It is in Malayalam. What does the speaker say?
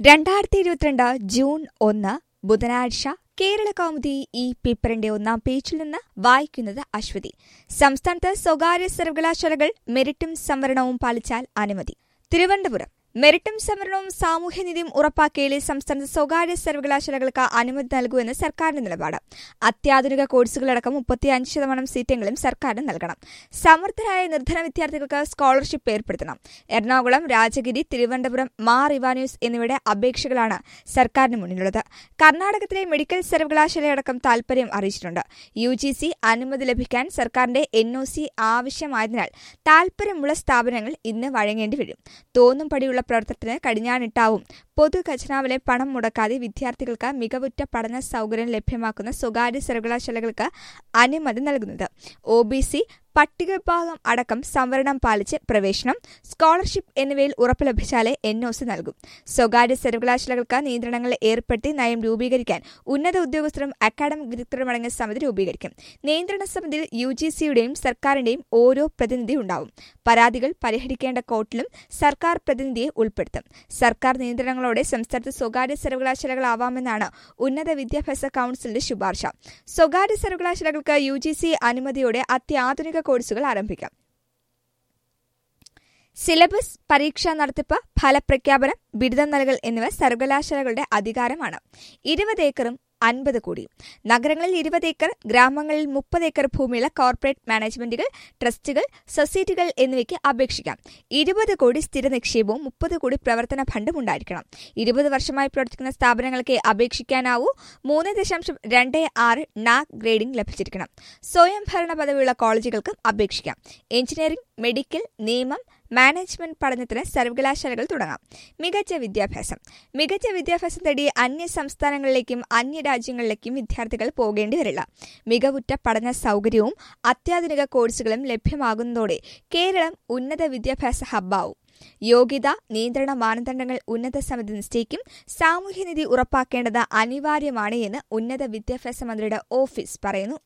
രണ്ടായിരത്തി ഇരുപത്തിരണ്ട് ജൂൺ ഒന്ന് ബുധനാഴ്ച കേരള കൗമുദി ഈ പേപ്പറിന്റെ ഒന്നാം പേജിൽ നിന്ന് വായിക്കുന്നത് അശ്വതി സംസ്ഥാനത്ത് സ്വകാര്യ സർവകലാശാലകൾ മെറിറ്റും സംവരണവും പാലിച്ചാൽ അനുമതി തിരുവനന്തപുരം മെറിറ്റും സംവരണവും സാമൂഹ്യനീതിയും ഉറപ്പാക്കിയാലേ സംസ്ഥാനത്ത് സ്വകാര്യ സർവകലാശാലകൾക്ക് അനുമതി നൽകുമെന്ന് സർക്കാരിന്റെ നിലപാട് അത്യാധുനിക കോഴ്സുകളടക്കം മുപ്പത്തിയഞ്ച് ശതമാനം സീറ്റെങ്കിലും സർക്കാരിന് നൽകണം സമർത്ഥരായ നിർധന വിദ്യാർത്ഥികൾക്ക് സ്കോളർഷിപ്പ് ഏർപ്പെടുത്തണം എറണാകുളം രാജഗിരി തിരുവനന്തപുരം മാർ ഇവാന്യൂസ് എന്നിവയുടെ അപേക്ഷകളാണ് സർക്കാരിന് മുന്നിലുള്ളത് കർണാടകത്തിലെ മെഡിക്കൽ സർവകലാശാലയടക്കം താൽപര്യം അറിയിച്ചിട്ടുണ്ട് യു ജി സി അനുമതി ലഭിക്കാൻ സർക്കാരിന്റെ എൻ ഒ സി ആവശ്യമായതിനാൽ താൽപര്യമുള്ള സ്ഥാപനങ്ങൾ ഇന്ന് വഴങ്ങേണ്ടി വരും തോന്നും പടിയുള്ള പ്രവർത്തനത്തിന് കടിഞ്ഞാണിട്ടാവും പൊതു ഖജനാവിലെ പണം മുടക്കാതെ വിദ്യാർത്ഥികൾക്ക് മികവുറ്റ പഠന സൗകര്യം ലഭ്യമാക്കുന്ന സ്വകാര്യ സർവകലാശാലകൾക്ക് അനുമതി നൽകുന്നത് ഒ ബി സി പട്ടികവിഭാഗം അടക്കം സംവരണം പാലിച്ച് പ്രവേശനം സ്കോളർഷിപ്പ് എന്നിവയിൽ ഉറപ്പ് ലഭിച്ചാലേ എൻ ഒ സി നൽകും സ്വകാര്യ സർവകലാശാലകൾക്ക് നിയന്ത്രണങ്ങൾ ഏർപ്പെടുത്തി നയം രൂപീകരിക്കാൻ ഉന്നത ഉദ്യോഗസ്ഥരും അക്കാഡമിക് വിദഗ്ധരും അടങ്ങിയ സമിതി രൂപീകരിക്കും നിയന്ത്രണ സമിതിയിൽ യു ജി സിയുടെയും സർക്കാരിന്റെയും ഓരോ പ്രതിനിധി ഉണ്ടാവും പരാതികൾ പരിഹരിക്കേണ്ട കോർട്ടിലും സർക്കാർ പ്രതിനിധിയെ ഉൾപ്പെടുത്തും സർക്കാർ നിയന്ത്രണങ്ങളോടെ സംസ്ഥാനത്ത് സ്വകാര്യ സർവകലാശാലകളാവാമെന്നാണ് ഉന്നത വിദ്യാഭ്യാസ കൌൺസിലിന്റെ ശുപാർശ സ്വകാര്യ സർവകലാശാലകൾക്ക് യു ജി സി അനുമതിയോടെ അത്യാധുനിക കോഴ്സുകൾ ആരംഭിക്കാം സിലബസ് പരീക്ഷാ നടത്തിപ്പ് ഫലപ്രഖ്യാപനം ബിരുദം നൽകൽ എന്നിവ സർവകലാശാലകളുടെ അധികാരമാണ് ഇരുപത് ഏക്കറും അൻപത് കോടി നഗരങ്ങളിൽ ഇരുപത് ഏക്കർ ഗ്രാമങ്ങളിൽ മുപ്പത് ഏക്കർ ഭൂമിയുള്ള കോർപ്പറേറ്റ് മാനേജ്മെന്റുകൾ ട്രസ്റ്റുകൾ സൊസൈറ്റികൾ എന്നിവയ്ക്ക് അപേക്ഷിക്കാം ഇരുപത് കോടി സ്ഥിര നിക്ഷേപവും മുപ്പത് കോടി പ്രവർത്തന ഫണ്ടും ഉണ്ടായിരിക്കണം ഇരുപത് വർഷമായി പ്രവർത്തിക്കുന്ന സ്ഥാപനങ്ങൾക്ക് അപേക്ഷിക്കാനാവൂ മൂന്ന് ദശാംശം രണ്ട് ആറ് നാക് ഗ്രേഡിംഗ് ലഭിച്ചിരിക്കണം സ്വയംഭരണ പദവിയുള്ള കോളേജുകൾക്കും അപേക്ഷിക്കാം എഞ്ചിനീയറിംഗ് മെഡിക്കൽ നിയമം മാനേജ്മെന്റ് പഠനത്തിന് സർവകലാശാലകൾ തുടങ്ങാം മികച്ച വിദ്യാഭ്യാസം മികച്ച വിദ്യാഭ്യാസം തേടി അന്യ സംസ്ഥാനങ്ങളിലേക്കും അന്യ രാജ്യങ്ങളിലേക്കും വിദ്യാർത്ഥികൾ പോകേണ്ടി വരില്ല മികവുറ്റ പഠന സൗകര്യവും അത്യാധുനിക കോഴ്സുകളും ലഭ്യമാകുന്നതോടെ കേരളം ഉന്നത വിദ്യാഭ്യാസ ഹബ്ബാവും യോഗ്യത നിയന്ത്രണ മാനദണ്ഡങ്ങൾ ഉന്നത സമിതി നിശ്ചയിക്കും സാമൂഹ്യനിധി ഉറപ്പാക്കേണ്ടത് അനിവാര്യമാണ് എന്ന് ഉന്നത വിദ്യാഭ്യാസ മന്ത്രിയുടെ ഓഫീസ് പറയുന്നു